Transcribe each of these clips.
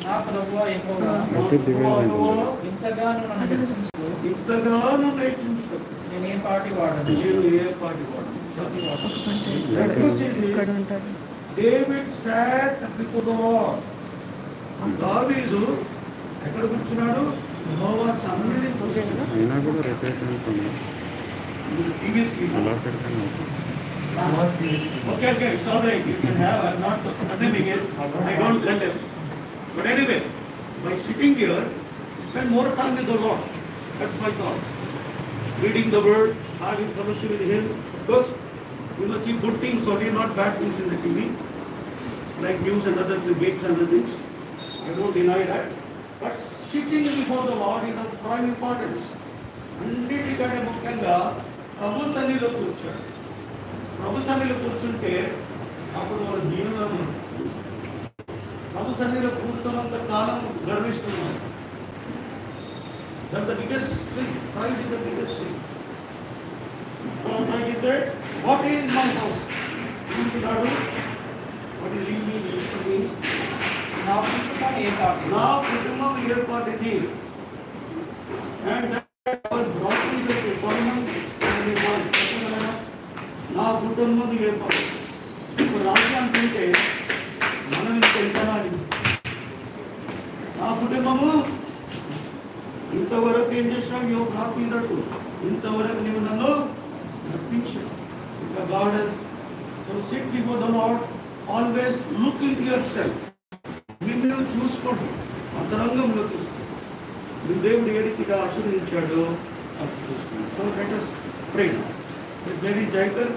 నా ప్రభువా యెహోవా అయితే దివ్యాంగులు ఇంతగాను నన్ను హెచ్చించు ఇంతగానో నేర్చుకుంటాం నేను ఏ పాటి వాడను నేను ఏ పాటి వాడు David sat before the Lord దావీదు ఎక్కడ కూర్చున్నాడు యెహోవా సన్నిధి కూర్చున్నాడు అయినా కూడా రిపేర్ అనుకున్నాను టీవీ స్క్రీన్ అలా పెడతాను Okay, okay, it's all right. You can have, I'm not condemning it. I don't condemn. But anyway, by sitting here, spend more time with the Lord. That's my thought. Reading the word, having fellowship with Him. Because you must see good things only, not bad things in the TV. Like news and other debates and other things. I don't deny that. But sitting before the Lord is of prime importance. అన్నిటికంటే ముఖ్యంగా ప్రభు సన్నిధిలో కూర్చోండి ప్రభు సన్నిధిలో కూర్చుంటే అప్పుడు మన దీనులను ప్రభు సన్నిధిలో కూర్చున్నంత కాలం గర్విస్తున్నాం that the biggest thing prize is the biggest thing Like he said, what is my house? అంటున్నాడు what is leave me, leave for me. నా కుటుంబం ఏ పాటి నా కుటుంబం ఏర్పాటిది And that was brought in the government and it was చెప్పగలరా? నా కుటుంబం ఏర్పాటు ఇప్పుడు రాజ్యం తింటే మనం ఇంకా వెళ్తామని నా కుటుంబము ఇంతవరకు ఏం చేసినావు యువ కాపినట్టు ఇంతవరకు నీవు నన్ను నప్పించావు ఇంకా God so sit before the Lord always look in yourself మిమ్మల్ని చూసుకోండి అంతరంగంలో చూసుకోండి మీ దేవుడు ఏ రీతిగా ఆశీర్వదించాడో అది చూసుకోండి so let us pray now. It's very జైకర్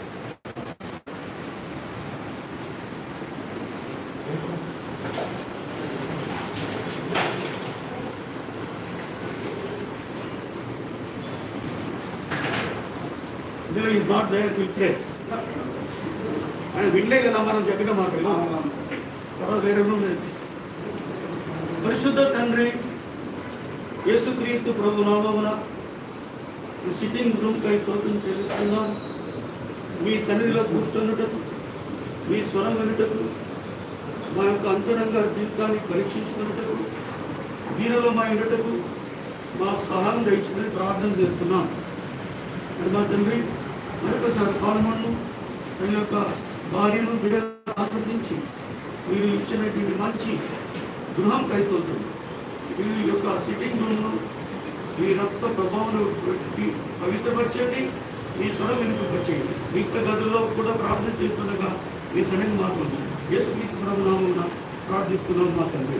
There is not there, we'll pray. ఆయన వినలే కదా మనం చెప్పిన మాటలు తర్వాత వేరే రూమ్ లేదు. పరిశుద్ధ తండ్రి యేసుక్రీస్తు ప్రభు నామమున ఈ సిట్టింగ్ రూమ్ పై స్తోత్రం చెల్లిస్తున్నాం మీ తండ్రిలో కూర్చున్నటకు మీ స్వరం వినుటకు మా యొక్క అంతరంగ జీవితాన్ని పరీక్షించుకున్నటకు దీనిలో మా ఇంటకు మాకు సహాయం దయచిందని ప్రార్థన చేస్తున్నాం మరి మా తండ్రి మరొకసారి పాల్గొను తన యొక్క భార్యను బిడ్డలు ఆస్వాదించి మీరు ఇచ్చినటువంటి మంచి గృహం కైతోతుంది ఈ యొక్క సిట్టింగ్ రూమ్ను మీ రక్త ప్రభావం పెట్టి పవిత్రపరచండి మీ స్వరం వినిపింపచేయండి మిగతా గదుల్లో కూడా ప్రార్థన చేస్తుండగా మీ సన్నిధి మాకు ఉంచండి యేసు క్రీస్తు ప్రభు నామమున ప్రార్థిస్తున్నాం మా తండ్రి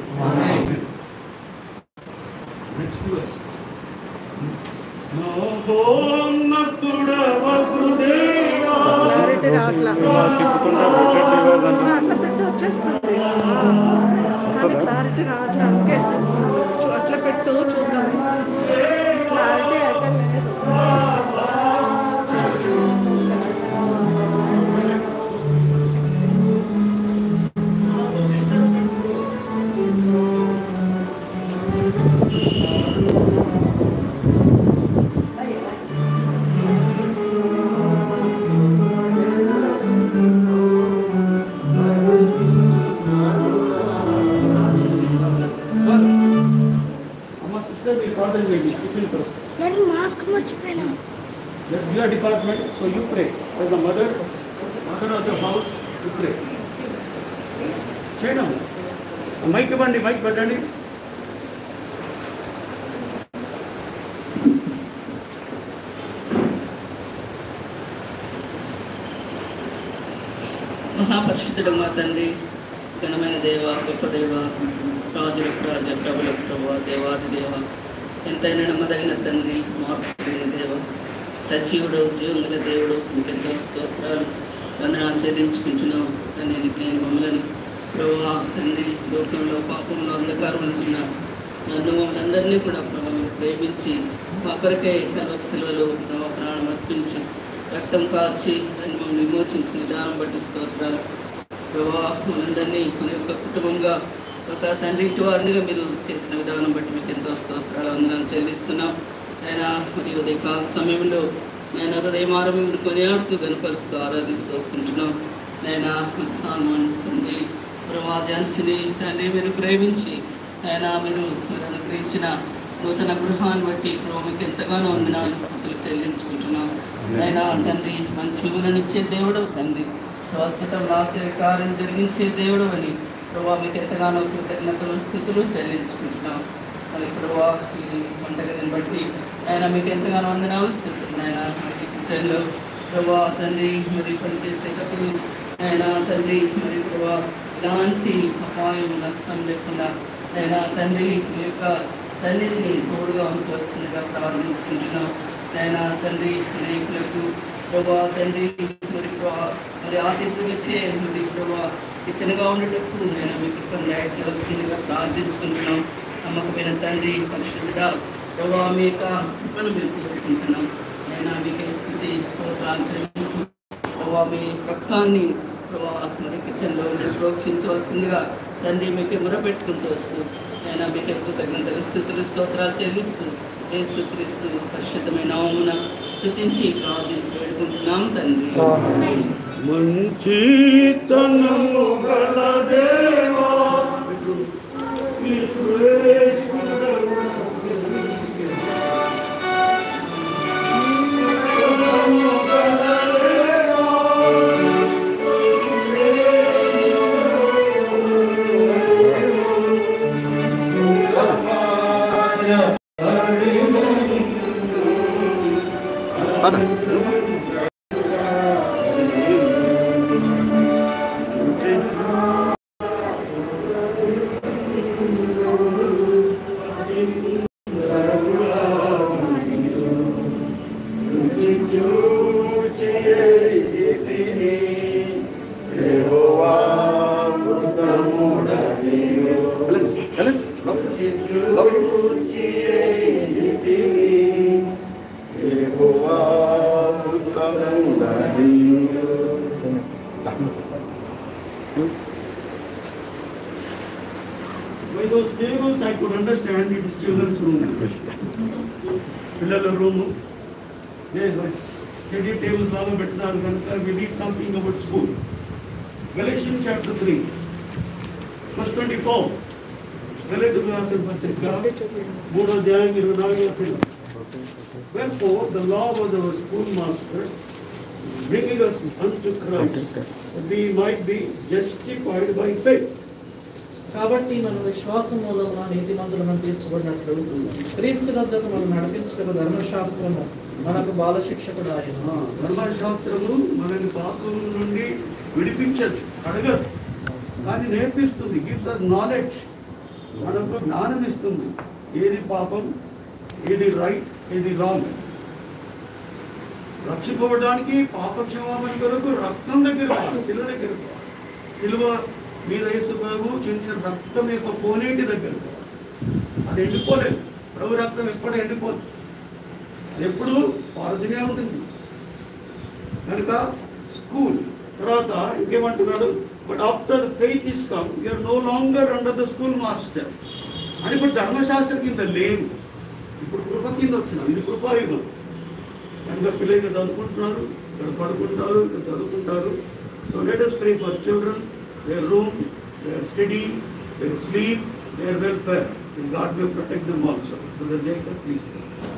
నెక్స్ట్ వర్స్ క్లారిటీ రావట్లా తిప్పుకుంటా రిపేర్ ఇవ్వాలంటే అట్లా పెట్టి వచ్చేస్తుంది కానీ క్లారిటీ రావట్లా అందుకే అట్లా పెట్టు చూద్దాం క్లారిటీ అయితే లేదు అమ్మ సిస్టర్ మీరు ప్రార్థన చేయండి టిఫిన్ కోసం నేను మాస్క్ మర్చిపోయినా That's your department, so you pray. As the mother, mother of your house, you pray. చేయడం మైక్ ఇవ్వండి మైక్ పెట్టండి మహాపరిశుద్ధుడు మా తండ్రి ఘనమైన దేవ గొప్ప దేవ రాజులకు రాజ ప్రభులకు ప్రభు దేవాది దేవ ఎంతైనా నమ్మదగిన తండ్రి మార్పుడిన దేవ సజీవుడు జీవంగల దేవుడు నీకెంతో స్తోత్రాలు వందనాలు చెల్లించుకుంటున్నాం తండ్రి నీకు మమ్మల్ని ప్రభు తండ్రి లోకంలో పాపంలో అంధకారం ఉంటున్న నన్ను మమ్మల్ని అందరినీ కూడా ప్రభు ప్రేమించి మా కొరకే సెలవులు ప్రభు ప్రాణం అర్పించి రక్తం కార్చి దాన్ని మమ్మల్ని విమోచించిన విధానం బట్టి స్తోత్రాలు ప్రభా మనందరినీ మన యొక్క కుటుంబంగా ఒక తండ్రి ఇంటి వారినిగా మీరు చేసిన విధానం బట్టి మీకు ఎంతో స్తోత్రాలు వందనాలు చెల్లిస్తున్నాం ఆయన మరి ఉదయకాల సమయంలో నేను హృదయమారం మిమ్మల్ని కొనియాడుతూ కనపరుస్తూ ఆరాధిస్తూ వస్తుంటున్నాం నేను సాల్మాన్ తండ్రి ప్రభా ఝాన్సీని తండ్రి మీరు ప్రేమించి ఆయన మీరు మీరు అనుగ్రహించిన నూతన గృహాన్ని బట్టి ప్రభు మీకు ఎంతగానో వందనాలు స్థుతులు చెల్లించుకుంటున్నాం ఆయన తండ్రి మంచి ఇచ్చే దేవుడు తండ్రి అద్భుతం ఆశ్చర్యకార్యం జరిగించే దేవుడు అని ప్రభా మీకు ఎంతగానో కృతజ్ఞతలు స్థుతులు చెల్లించుకుంటున్నాం మరి ప్రభా ఈ పండగని బట్టి ఆయన మీకు ఎంతగానో వందనాలు స్థుతులు ఆయన మరి కిచెన్లో ప్రభా తండ్రి మరి పనిచేసేటప్పుడు ఆయన తండ్రి మరి ప్రభా ఎలాంటి అపాయం నష్టం లేకుండా ఆయన తండ్రి మీ యొక్క సన్నిధిని తోడుగా ఉంచవలసిందిగా ప్రారంభించుకుంటున్నాం ఆయన తండ్రి అనేకులకు ప్రభా తండ్రి మరి ప్రభా మరి ఆతిథ్యం ఇచ్చే మరి ప్రభా కిచెన్గా ఉండేటప్పుడు నేను మీకు కొన్ని చేయవలసిందిగా ప్రార్థించుకుంటున్నాం నమ్మకమైన తండ్రి పరిశుద్ధుడా ప్రభా మీ యొక్క కృపను మేము కోరుకుంటున్నాం నేను మీకే స్థితి స్తోత్రాలు చెల్లిస్తూ ప్రభా మీ రక్తాన్ని ప్రభా మరి కిచెన్లో ప్రోక్షించవలసిందిగా తండ్రి మీకు మొరపెట్టుకుంటూ వస్తూ నేను మీకు కృతజ్ఞతలు స్థుతులు స్తోత్రాలు చెల్లిస్తూ యేసు క్రీస్తు పరిశుద్ధమైన నామమున స్తుతించి ప్రార్థించి వేడుకుంటున్నాం తండ్రి మంచితనము గల దేవా By those tables, I could understand it is children's room. పిల్లల రూము స్టడీ టేబుల్స్ లాగా పెట్టినారు కనుక we need something about school Galatian chapter three plus twenty four గలేటుకు రాసిన పత్రిక మూడో అధ్యాయం ఇరవై నాలుగో వచ్చిన Wherefore, the law was our schoolmaster, bringing us unto Christ, that we might be justified by faith. కాబట్టి మనం విశ్వాసం మూలమున నీతిమంతులను తీర్చబడినట్లు క్రీస్తు వద్దకు మనం నడిపించుకున్న ధర్మశాస్త్రము మనకు బాల శిక్షకుడు ఆయన ధర్మశాస్త్రము మనల్ని పాపం నుండి విడిపించదు అడగదు కానీ నేర్పిస్తుంది గివ్స్ అస్ నాలెడ్జ్ మనకు జ్ఞానం ఇస్తుంది ఏది పాపం ఏది రైట్ ఏది రాంగ్ రక్షిపోవడానికి పాప క్షమాపణ కొరకు రక్తం దగ్గర పోవాలి, శిలువ దగ్గర పోవాలి. శిలువ మీద యేసు ప్రభు చిన్న రక్తం యొక్క కోనేటి దగ్గర పోవాలి. అది ఎండిపోలేదు ప్రభు రక్తం ఎప్పుడు ఎండిపోదు అది ఎప్పుడు పారుతూనే ఉంటుంది కనుక స్కూల్ తర్వాత ఇంకేమంటున్నాడు but after the faith is come you are no longer under the school master అని ఇప్పుడు ధర్మశాస్త్రం కింద లేవు ఇప్పుడు కృప కింద వచ్చినాం ఇది కృపాయుగం కనుక పిల్లలు ఇక్కడ చదువుకుంటున్నారు ఇక్కడ పడుకుంటారు ఇక్కడ చదువుకుంటారు so let us pray for children their room their study their sleep their welfare God will protect them also brother Jacob please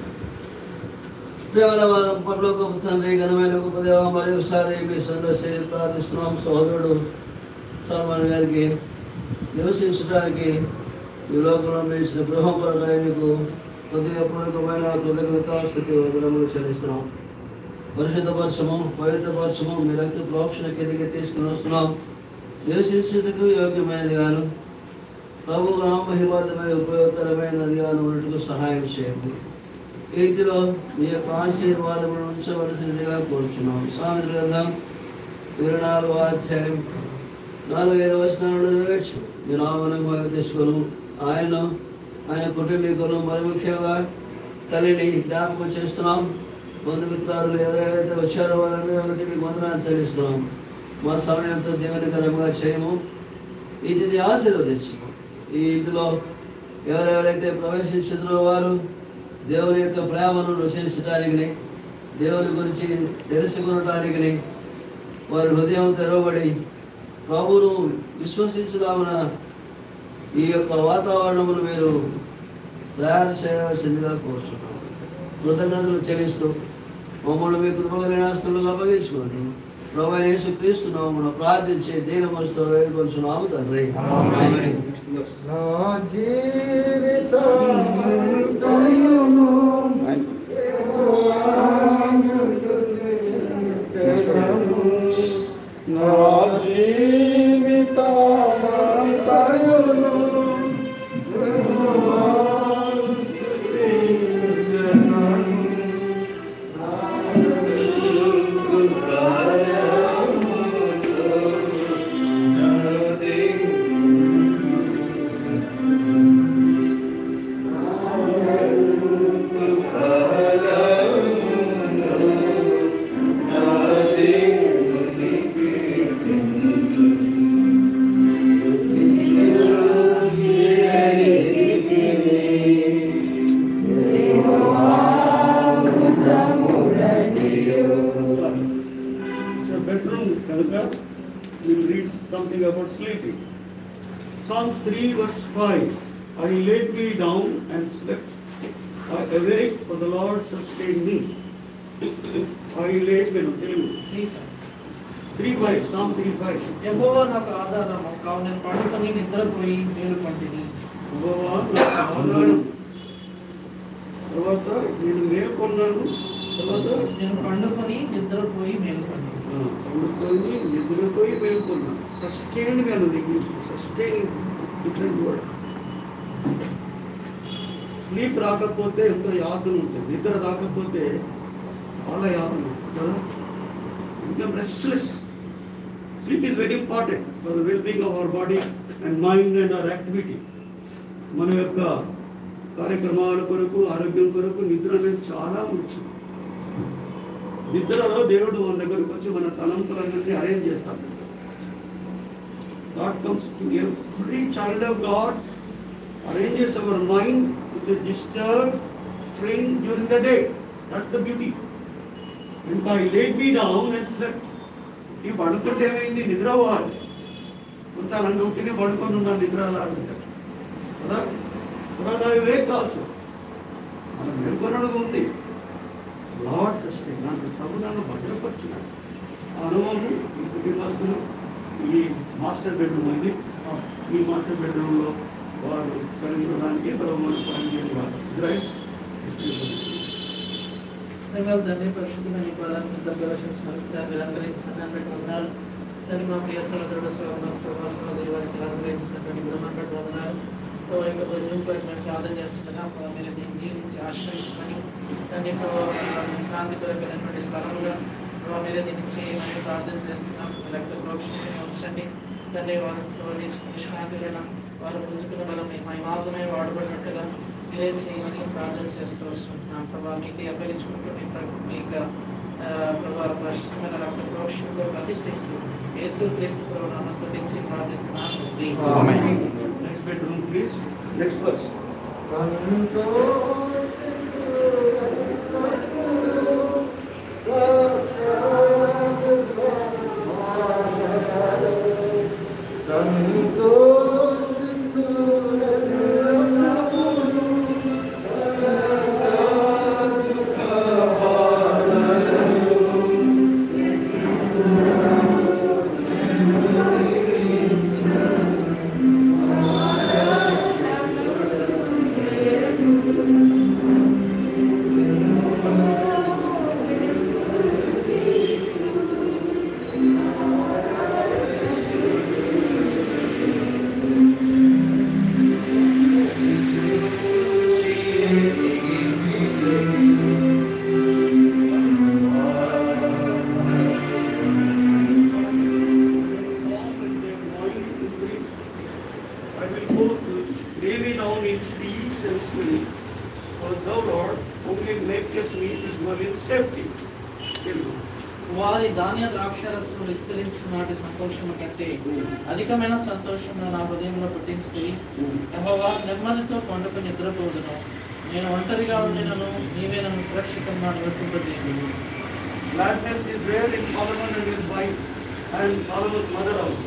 ప్రేమల వారం పరలోకపు తండ్రి ఘనమైన గొప్ప దేవ మరొకసారి మీ సందర్శి ప్రార్థిస్తున్నాం సోదరుడు సల్మాన్ గారికి నివసించడానికి ఈ లోకంలో నిలిచిన గృహం కొరకు మీకు కొద్దిగా పూర్వకమైన కృతజ్ఞత స్థితి వందనములు చెల్లిస్తున్నాం పరిశుద్ధపరచము పవిత్రపరచము మీ రక్త ప్రోక్షణ కిందకి తీసుకుని వస్తున్నాం నివసించుటకు యోగ్యమైనది గాను ప్రభు నామహిమార్థమైన ఉపయోగకరమైనది గాను ఉన్నట్టుకు సహాయం చేయండి ఈ రీతిలో మీ యొక్క ఆశీర్వాదమును ఉంచవలసిందిగా కోరుచున్నాం సామెత గ్రంథం ఇరవై నాలుగో అధ్యాయం నాలుగైదు వచనాలను నెరవేర్చు మీ నామను మహిమ తీసుకొని ఆయన ఆయన కుటుంబీకులను మరి ముఖ్యంగా తల్లిని జ్ఞాపకం చేస్తున్నాం బంధుమిత్రాలు ఎవరైతే వచ్చారో వాళ్ళందరూ బట్టి మీకు వందనాలు తెలుస్తున్నాం మా సమయంతో దీవెనకరంగా చేయము ఈ తిథి ఆశీర్వదించము ఈ ఇంటిలో ఎవరెవరైతే ప్రవేశించుతున్న వారు దేవుని యొక్క ప్రేమను రుచించడానికి దేవుని గురించి తెలుసుకునటానికి వారి హృదయం తెరవబడి ప్రభువును విశ్వసించుదామున ఈ యొక్క వాతావరణమును మీరు తయారు చేయవలసిందిగా కోరుతున్నాం కృతజ్ఞతలు చెల్లిస్తూ మమ్మల్ని మీ కృపగలినాస్తులుగా అప్పగించుకోండి ప్రభు యేసు క్రీస్తున్నాము ప్రార్థించే దీన మనసుతో వేడుకొంచున్నాము తండ్రి amen. It's a bedroom, Kanuka. We'll read something about sleeping. Psalms 3 verse 5. I laid me down and slept. I awake, for the Lord sustained me. I laid me, Telugu. Please 3 5, Psalm 3 5. యెహోవా నాకు ఆధారము కావు నేను పండుకొని నిద్రపోయి మేలు పంటిని యెహోవా నాకు ఆధారం. తర్వాత నేను మేల్కొన్నాను తర్వాత నేను పండుకొని నిద్రపోయి మేలు పంటిని పడుకొని నిద్రపోయి మేల్కొన్నాను సస్టైన్ గా ఉంది English sustain different word sleep రాకపోతే ఎంతో యాతన ఉంటుంది నిద్ర రాకపోతే చాలా యాతన ఉంటుంది కదా ఇంకా restless sleep is very important for well being of our body and mind and our activity మన యొక్క కార్యక్రమాల కొరకు ఆరోగ్యం కొరకు నిద్ర అనేది చాలా ముఖ్యం నిద్రలో దేవుడు మన దగ్గరకు వచ్చి మన తలంపులన్నింటినీ అరేంజ్ చేస్తాడు God comes to every child of God arranges our mind with disturb strain during the day that's the beauty ఇంకా I laid me down and slept ఈ పడుకుంటే ఏమైంది నిద్ర పోవాలి కొంత అలాంటి ఉట్టినే పడుకొని ఉన్నాను నిద్ర రాదు కదా తర్వాత ఐ వేక్ ఆల్సో మనం మేల్కొనడం ఉంది లార్డ్ సస్టైన్ నాకు ప్రభు నన్ను భద్రపరిచినాడు ఆ అనుభవం ఈ కుటుంబస్తులు ఈ మాస్టర్ బెడ్రూమ్ ఇది ఈ మాస్టర్ బెడ్రూమ్లో వారు కలిగడానికి ప్రభు మనం పని చేయాలి రైట్ ప్రేమల తండ్రి పరిశుద్ధమైన నీ పదాలను సిద్ధ ప్రవేశించినందుకు సార్ మీరు అనుగ్రహించిన వందనాలు తండ్రి మా ప్రియ సోదరుడు సోదరు ప్రభా సోదరి వారికి అనుగ్రహించినటువంటి బ్రహ్మపడి వందనాలు ప్రభావ యొక్క భోజనం కొరకు మేము ప్రార్థన చేస్తుండగా ప్రభావ మీరు దీన్ని దీవించి ఆశ్రయించమని తండ్రి ప్రభావ విశ్రాంతి కొరకైనటువంటి స్థలముగా ప్రభావ మీరే దీన్ని చేయమని ప్రార్థన చేస్తున్నాం మీ రక్త ప్రోక్షణని ఉంచండి తండ్రి వారు ప్రభావ తీసుకుని విశ్రాంతి వినడం వారు పుంజుకున్న బలం మీ మార్గమే వాడబడినట్టుగా మీరే చేయమని ప్రార్థన చేస్తూ వస్తుంటున్నాం ప్రభా మీకు అప్పగించుకుంటూ మీ ప్రభు మీ యొక్క ఆ, ప్రభా ప్రశస్తమైన రక్త ప్రోక్షణతో ప్రతిష్ఠిస్తూ యేసు క్రీస్తు ప్రభు నామమున స్తుతించి ప్రార్థిస్తున్నాను next bedroom please next verse I will go to lay me down in peace and sleep, for thou, Lord, only maketh me to dwell in safety. Telugu. వారి ధాన్య ద్రాక్షరసం విస్తరించిన నాటి సంతోషము కంటే అధికమైన సంతోషం నా హృదయంలో పుట్టించి యెహోవా నెమ్మదితో కొండకు నిద్రపోదును నేను ఒంటరిగా ఉండినను నీవే నన్ను సురక్షితంగా నివసింపజేయను Gladness is there in Solomon and his wife and Solomon's mother also.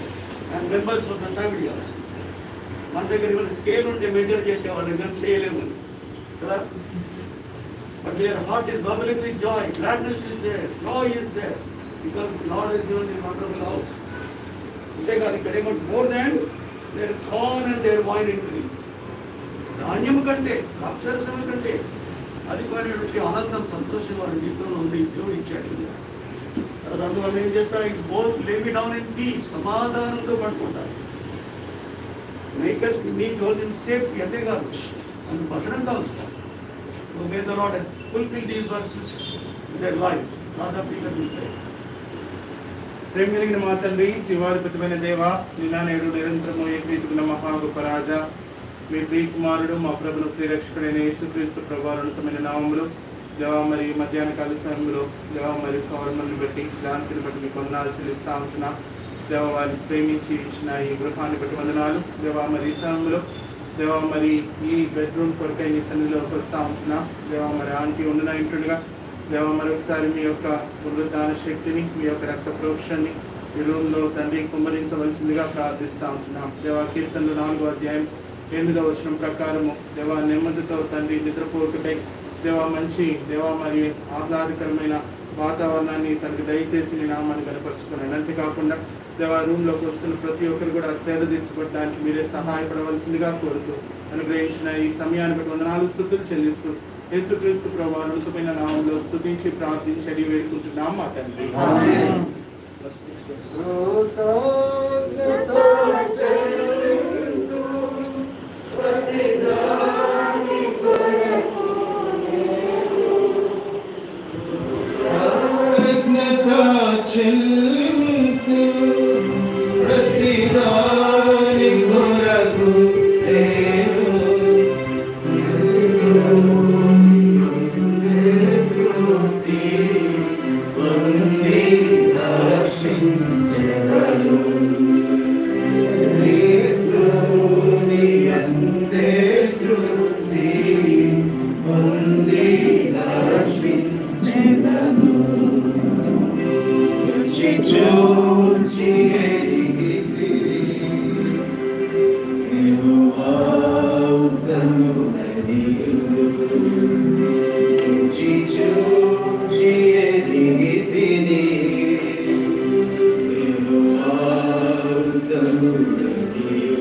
And members of the family మన దగ్గర ఇవాళ స్కేల్ ఉంటే మెజర్ చేసేవాళ్ళు కానీ చేయలేము కదా but their heart is bubbling with joy gladness is there joy is there because Lord is given the wonderful house అంతేకాదు ఇక్కడ ఏమో more than their corn and their wine increase ధాన్యం కంటే అక్షరసమ కంటే అధికమైనటువంటి ఆనందం సంతోషం వారి జీవితంలో ఉంది దేవుడు ఇచ్చాడు అది అందువల్ల ఏం చేస్తారు it both lay me down in peace సమాధానంతో పడుకుంటారు మేకర్స్ మీకు రోజు సేఫ్టీ అంతే కాదు అది భద్రంగా వస్తారు so may the Lord fulfil these verses their life lot of people will say ప్రేమ కలిగిన మా తండ్రి జీవాధిపతమైన దేవ నిన్న నేడు నిరంతరము ఏకీతున్న మహా గొప్ప రాజా మీ ప్రియ కుమారుడు మా ప్రభును ప్రియరక్షకుడైన యేసుక్రీస్తు ప్రభావితమైన నామములు దేవా మరి మధ్యాహ్న కాల సమయంలో దేవా మరి సౌరమని బట్టి దాంతిని బట్టి మీకు వందనాలు చెల్లిస్తా ఉంటున్నా దేవా వారిని ప్రేమించి ఇచ్చిన ఈ గృహాన్ని బట్టి వందనాలు దేవా మరి ఈ సమయంలో దేవా మరి ఈ బెడ్రూమ్ కొరకై మీ సన్నిధిలోకి వస్తా ఉంటున్నా దేవా మరి ఆంటీ ఉండిన ఇంటుండగా దేవ మరొకసారి మీ యొక్క పునరుద్ధాన శక్తిని మీ యొక్క రక్త ప్రోక్షణని ఈ రూమ్లో తండ్రి కుమ్మరించవలసిందిగా ప్రార్థిస్తా ఉంటున్నాం దేవా కీర్తనలు నాలుగో అధ్యాయం ఎనిమిదవ వచనం ప్రకారము దేవా నెమ్మదితో తండ్రి నిద్రపోటుకై దేవా మంచి దేవా మరి ఆహ్లాదకరమైన వాతావరణాన్ని తనకు దయచేసి మీ నామాన్ని కనపరుచుకున్నాను అంతేకాకుండా దేవా రూమ్లోకి వస్తున్న ప్రతి ఒక్కరు కూడా సేద తీర్చుకోవడానికి మీరే సహాయపడవలసిందిగా కోరుతూ అనుగ్రహించిన ఈ సమయాన్ని బట్టి వందనాలు స్థుతులు చెల్లిస్తూ యేసుక్రీస్తు ప్రభు అనంతమైన నామంలో స్తుతించి ప్రార్థించి అడిగి వేడుకుంటున్నాం మా తండ్రి చెల్లింతు ప్రతిదాని కొరకు నేను తృప్తి పొంది దర్శించెదను. యేసుని యందే తృప్తి పొంది దర్శించెదను. రుచి చూచి ఎరిగితివి. యెహోవావుతను నదియు. రుచి చూచి ఎరిగితిని. యెహోవావుతను నదియు.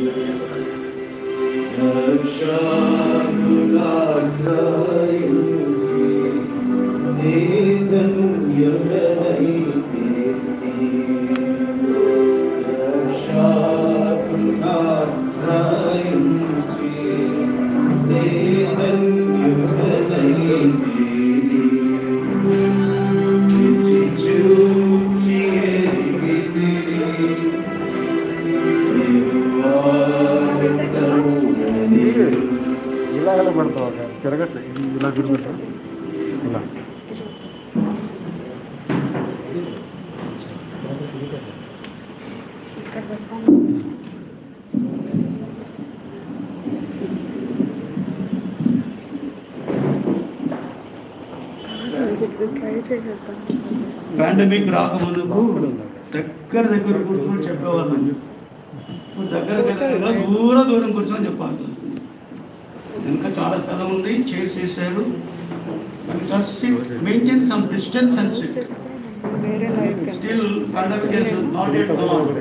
ఇలా ఎలా పడతావు తిరగట్లే ఇలా తిరుగుతా ఇలా ఇక్కడ పెట్టాను ట్రై చేసేద్దాం పాండమిక్ రాకముందు దగ్గర దగ్గర కూర్చొని చెప్పేవాళ్ళం ఇప్పుడు దగ్గర దగ్గర దూరం దూరం కూర్చొని చెప్పాల్సి వస్తుంది ఇంకా చాలా స్థలం ఉంది చైర్స్ చేశారు maintain some distance and sit వేరే లైట్ స్టిల్ పండగ నాట్ ఎట్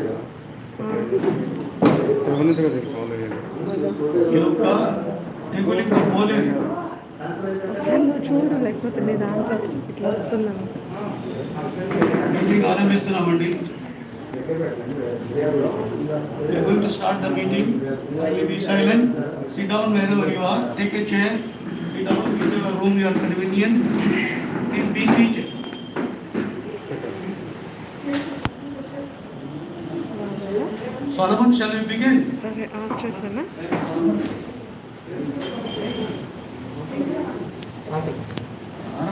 ఉన్నట్టుగా తెలుసుకోవాలి ఈ యొక్క తెగులు ఇంకా పోలేదు ఒకసారి నువ్వు చూడు లేకపోతే నీ దాంట్లో ఇట్లా వస్తున్నాను మీటింగ్ ఆరంభిస్తున్నామండి We are going to start the meeting. Kindly be silent. Sit down wherever you are. Take a chair. Sit down whichever room you are convenient. Please be seated. Solomon, shall we begin? సరే off చేసానా